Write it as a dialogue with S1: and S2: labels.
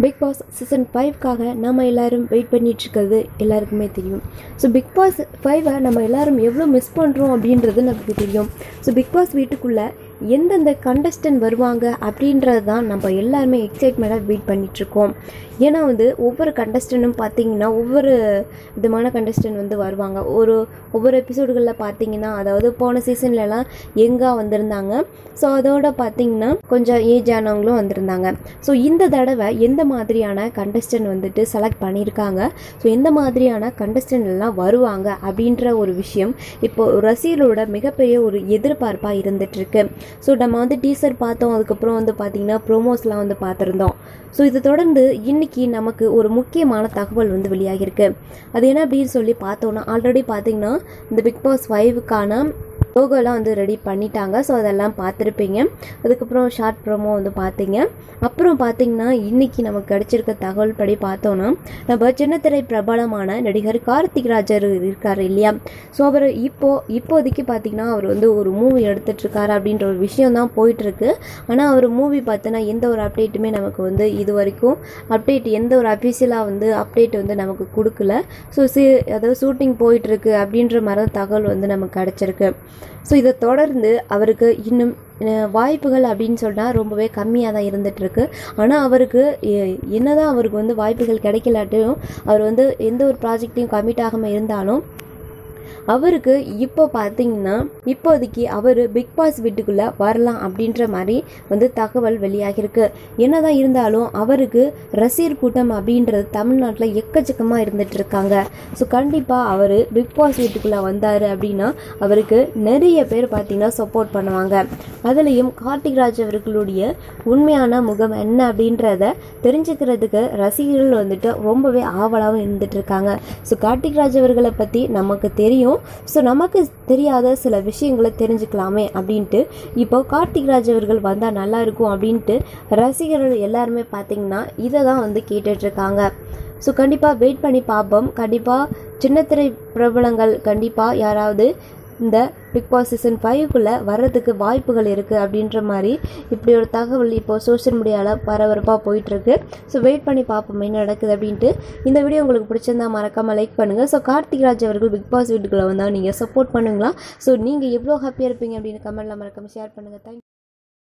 S1: big Boss season ஃபைவ்க்காக நம்ம எல்லாரும் wait பண்ணிட்டு இருக்கிறது எல்லாருக்குமே தெரியும் ஸோ பிக் பாஸ் ஃபைவை நம்ம எல்லாரும் எவ்வளோ மிஸ் பண்ணுறோம் அப்படின்றது நமக்கு தெரியும் ஸோ பிக் பாஸ் வீட்டுக்குள்ளே எந்தெந்த கண்டஸ்டன்ட் வருவாங்க அப்படின்றது தான் நம்ம எல்லாருமே எக்ஸைட்மெண்ட்டாக வெயிட் பண்ணிகிட்ருக்கோம் ஏன்னா வந்து ஒவ்வொரு கண்டஸ்டன்ட்டும் பார்த்தீங்கன்னா ஒவ்வொரு விதமான கண்டஸ்டன்ட் வந்து வருவாங்க ஒரு ஒவ்வொரு எபிசோடுகளில் பார்த்தீங்கன்னா அதாவது போன சீசன்லலாம் எங்காக வந்திருந்தாங்க ஸோ அதோட பார்த்தீங்கன்னா கொஞ்சம் ஏஜ் ஆனவங்களும் வந்திருந்தாங்க ஸோ இந்த தடவை எந்த மாதிரியான கண்டஸ்டன்ட் வந்துட்டு செலக்ட் பண்ணியிருக்காங்க ஸோ எந்த மாதிரியான கண்டஸ்டன்ட் எல்லாம் வருவாங்க அப்படின்ற ஒரு விஷயம் இப்போ ரசிகர்களோட மிகப்பெரிய ஒரு எதிர்பார்ப்பாக இருந்துகிட்ருக்கு ஸோ நம்ம வந்து டீசர் பார்த்தோம் அதுக்கப்புறம் வந்து பார்த்திங்கன்னா ப்ரோமோஸ்லாம் வந்து பார்த்துருந்தோம் ஸோ இதை தொடர்ந்து இன்னைக்கு நமக்கு ஒரு முக்கியமான தகவல் வந்து வெளியாகிருக்கு அது என்ன அப்படின்னு சொல்லி பார்த்தோன்னா ஆல்ரெடி பார்த்தீங்கன்னா இந்த பிக் பாஸ் ஃபைவுக்கான லோகோலாம் வந்து ரெடி பண்ணிட்டாங்க ஸோ அதெல்லாம் பார்த்துருப்பீங்க அதுக்கப்புறம் ஷார்ட் ப்ரோமோ வந்து பார்த்தீங்க அப்புறம் பார்த்தீங்கன்னா இன்னைக்கு நமக்கு கிடைச்சிருக்க தகவல் படி பார்த்தோன்னா நம்ம சின்னத்திரை பிரபலமான நடிகர் கார்த்திக் ராஜர் இருக்கார் இல்லையா ஸோ அவர் இப்போ இப்போதைக்கு பார்த்தீங்கன்னா அவர் வந்து ஒரு மூவி எடுத்துட்டு இருக்காரு அப்படின்ற ஒரு விஷயம் தான் போயிட்டுருக்கு ஆனால் அவர் மூவி பார்த்தோன்னா எந்த ஒரு அப்டேட்டுமே நமக்கு வந்து இது வரைக்கும் அப்டேட் எந்த ஒரு அஃபீஷியலாக வந்து அப்டேட் வந்து நமக்கு கொடுக்கல ஸோ சி அதாவது ஷூட்டிங் போயிட்டுருக்கு அப்படின்ற மாதிரி தான் தகவல் வந்து நமக்கு கிடச்சிருக்கு ஸோ இதை தொடர்ந்து அவருக்கு இன்னும் அஹ், வாய்ப்புகள் அப்படின்னு சொன்னால் ரொம்பவே கம்மியாக தான் இருந்துகிட்ருக்கு ஆனால் அவருக்கு எ- என்னதான் அவருக்கு வந்து வாய்ப்புகள் கிடைக்கலாட்டும் அவர் வந்து எந்த ஒரு ப்ராஜெக்டையும் கமிட் ஆகாமல் இருந்தாலும் அவருக்கு இப்போ பார்த்தீங்கன்னா இப்போதைக்கு அவர் பிக் பாஸ் வீட்டுக்குள்ளே வரலாம் அப்படின்ற மாதிரி வந்து தகவல் வெளியாகிருக்கு என்னதான் இருந்தாலும் அவருக்கு ரசிகர் கூட்டம் அப்படின்றது தமிழ்நாட்டில் எக்கச்சக்கமாக இருந்துட்டு இருக்காங்க ஸோ கண்டிப்பாக அவர் பிக் பாஸ் வீட்டுக்குள்ளே வந்தார் அப்படின்னா அவருக்கு நிறைய பேர் பார்த்தீங்கன்னா சப்போர்ட் பண்ணுவாங்க அதுலேயும் கார்த்திக் ராஜ் அவர்களுடைய உண்மையான முகம் என்ன அப்படின்றத தெரிஞ்சுக்கிறதுக்கு ரசிகர்கள் வந்துட்டு ரொம்பவே ஆவலாகவும் இருந்துட்டு இருக்காங்க ஸோ கார்த்திக் ராஜ் அவர்களை பற்றி நமக்கு தெரியும் ஸோ நமக்கு தெரியாத சில விஷயங்களை தெரிஞ்சுக்கலாமே அப்படின்ட்டு இப்போ கார்த்திக் ராஜ் அவர்கள் வந்தால் நல்லா இருக்கும் அப்படின்ட்டு ரசிகர்கள் எல்லாருமே பார்த்தீங்கன்னா இதை தான் வந்து கேட்டுட்டு இருக்காங்க ஸோ கண்டிப்பாக வெயிட் பண்ணி பார்ப்போம் கண்டிப்பாக சின்னத்திரை பிரபலங்கள் கண்டிப்பாக யாராவது இந்த பிக் பாஸ் சீசன் ஃபைவ்க்குள்ளே வர்றதுக்கு வாய்ப்புகள் இருக்குது அப்படின்ற மாதிரி இப்படி ஒரு தகவல் இப்போ சோஷியல் மீடியாவில் பரபரப்பாக போயிட்டுருக்கு ஸோ வெயிட் பண்ணி பார்ப்போம் என்ன நடக்குது அப்படின்ட்டு இந்த வீடியோ உங்களுக்கு பிடிச்சிருந்தா மறக்காமல் லைக் பண்ணுங்கள் ஸோ கார்த்திக் ராஜ் அவர்கள் பிக் பாஸ் வீட்டுக்குள்ளே வந்தால் நீங்கள் சப்போர்ட் பண்ணுங்களா ஸோ நீங்கள் எவ்வளோ ஹாப்பியாக இருப்பீங்க அப்படின்னு கமெண்ட்டில் மறக்காமல் ஷேர் பண்ணுங்கள் தேங்க்